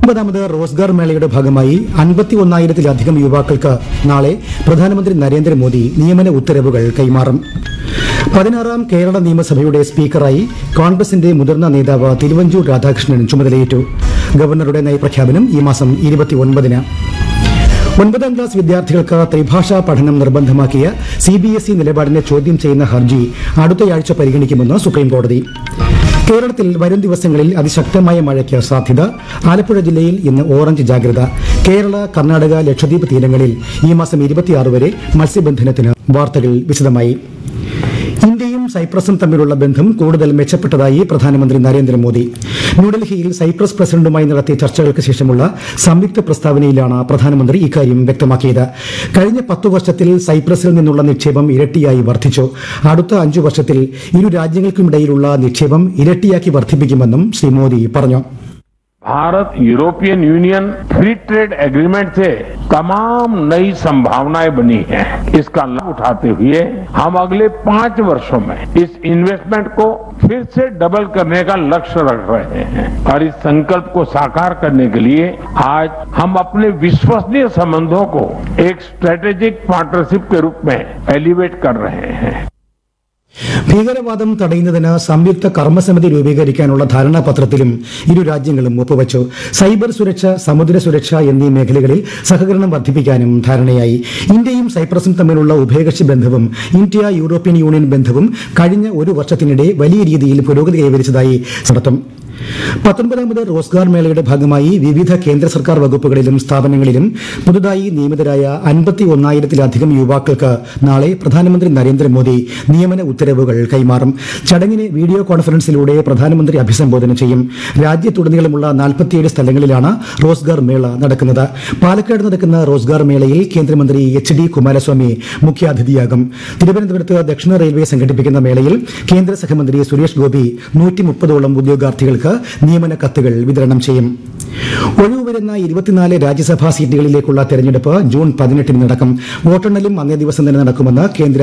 പത്തൊമ്പതാമത് റോസ്ഗാർ മേളയുടെ ഭാഗമായി അൻപത്തി ഒന്നായിരത്തിലധികം യുവാക്കൾക്ക് നാളെ പ്രധാനമന്ത്രി നരേന്ദ്രമോദി നിയമന ഉത്തരവുകൾ കൈമാറും പതിനാറാം കേരള നിയമസഭയുടെ സ്പീക്കറായി കോൺഗ്രസിന്റെ മുതിർന്ന നേതാവ് തിരുവഞ്ചൂർ രാധാകൃഷ്ണൻ ചുമതലയേറ്റു ഗവർണറുടെ നയപ്രഖ്യാപനം ഈ മാസം ഇരുപത്തിയൊൻപതിന് ഒൻപതാം ക്ലാസ് വിദ്യാർത്ഥികൾക്ക് ത്രിഭാഷാ പഠനം നിർബന്ധമാക്കിയ സി ബി എസ് ഇ നിലപാടിനെ ചോദ്യം ചെയ്യുന്ന ഹർജി അടുത്തയാഴ്ച പരിഗണിക്കുമെന്ന് സുപ്രീംകോടതി കേരളത്തിൽ വരും ദിവസങ്ങളിൽ അതിശക്തമായ മഴയ്ക്ക് സാധ്യത ആലപ്പുഴ ജില്ലയിൽ ഇന്ന് ഓറഞ്ച് ജാഗ്രത കേരള കർണാടക ലക്ഷദ്വീപ് തീരങ്ങളിൽ ഈ മാസം ഇരുപത്തിയാറ് വരെ മത്സ്യബന്ധനത്തിന് വാർത്തകൾ വിശദമായി ഇന്ത്യയും സൈപ്രസും തമ്മിലുള്ള ബന്ധം കൂടുതൽ മെച്ചപ്പെട്ടതായി പ്രധാനമന്ത്രി നരേന്ദ്രമോദി ന്യൂഡൽഹിയിൽ സൈപ്രസ് പ്രസിഡന്റുമായി നടത്തിയ ചർച്ചകൾക്ക് ശേഷമുള്ള സംയുക്ത പ്രസ്താവനയിലാണ് പ്രധാനമന്ത്രി ഇക്കാര്യം വ്യക്തമാക്കിയത് കഴിഞ്ഞ പത്തു വർഷത്തിൽ സൈപ്രസിൽ നിന്നുള്ള നിക്ഷേപം ഇരട്ടിയായി വർദ്ധിച്ചു അടുത്ത അഞ്ചു വർഷത്തിൽ ഇരു രാജ്യങ്ങൾക്കുമിടയിലുള്ള നിക്ഷേപം ഇരട്ടിയാക്കി വർദ്ധിപ്പിക്കുമെന്നും ശ്രീ മോദി പറഞ്ഞു Bharat European Union free trade agreement से तमाम नई संभावनाएं बनी हैं इसका लाभ उठाते हुए हम अगले पांच वर्षों में इस इन्वेस्टमेंट को फिर से डबल करने का लक्ष्य रख रहे हैं और इस संकल्प को साकार करने के लिए आज हम अपने विश्वसनीय संबंधों को एक स्ट्रेटेजिक पार्टनरशिप के रूप में एलिवेट कर रहे हैं ഭീകരവാദം തടയുന്നതിന് സംയുക്ത കർമ്മസമിതി രൂപീകരിക്കാനുള്ള ധാരണാപത്രത്തിലും ഇരു രാജ്യങ്ങളും ഒപ്പുവച്ചു സൈബർ സുരക്ഷ സമുദ്ര സുരക്ഷ എന്നീ മേഖലകളിൽ സഹകരണം വർദ്ധിപ്പിക്കാനും ധാരണയായി ഇന്ത്യയും സൈപ്രസും തമ്മിലുള്ള ഉഭയകക്ഷി ബന്ധവും ഇന്ത്യ യൂറോപ്യൻ യൂണിയൻ ബന്ധവും കഴിഞ്ഞ ഒരു വർഷത്തിനിടെ വലിയ രീതിയിൽ പുരോഗതി കൈവരിച്ചതായി നടത്തും പത്തൊൻപതാമത് റോസ്ഗാർ മേളയുടെ ഭാഗമായി വിവിധ കേന്ദ്ര സർക്കാർ വകുപ്പുകളിലും സ്ഥാപനങ്ങളിലും പുതുതായി നിയമിതരായ അൻപത്തി ഒന്നായിരത്തിലധികം യുവാക്കൾക്ക് നാളെ പ്രധാനമന്ത്രി നരേന്ദ്രമോദി നിയമന ഉത്തരവുകൾ കൈമാറും ചടങ്ങിനെ വീഡിയോ കോൺഫറൻസിലൂടെ പ്രധാനമന്ത്രി അഭിസംബോധന ചെയ്യും രാജ്യത്തുടനീളമുള്ള നാൽപ്പത്തിയേഴ് സ്ഥലങ്ങളിലാണ് റോസ്ഗാർ മേള നടക്കുന്നത് പാലക്കാട് നടക്കുന്ന റോസ്ഗാർ മേളയിൽ കേന്ദ്രമന്ത്രി എച്ച് ഡി കുമാരസ്വാമി മുഖ്യാതിഥിയാകും തിരുവനന്തപുരത്ത് ദക്ഷിണ റെയിൽവേ സംഘടിപ്പിക്കുന്ന മേളയിൽ കേന്ദ്ര സഹമന്ത്രി സുരേഷ് ഗോപി നൂറ്റി മുപ്പതോളം ഉദ്യോഗാർത്ഥികൾക്ക് നിയമന കത്തുകൾ വിതരണം ചെയ്യും ഒഴിവ് വരുന്ന ഇരുപത്തിനാല് രാജ്യസഭാ സീറ്റുകളിലേക്കുള്ള തെരഞ്ഞെടുപ്പ് ജൂൺ പതിനെട്ടിന് നടക്കും വോട്ടെണ്ണലും അന്നേ ദിവസം തന്നെ നടക്കുമെന്ന് കേന്ദ്ര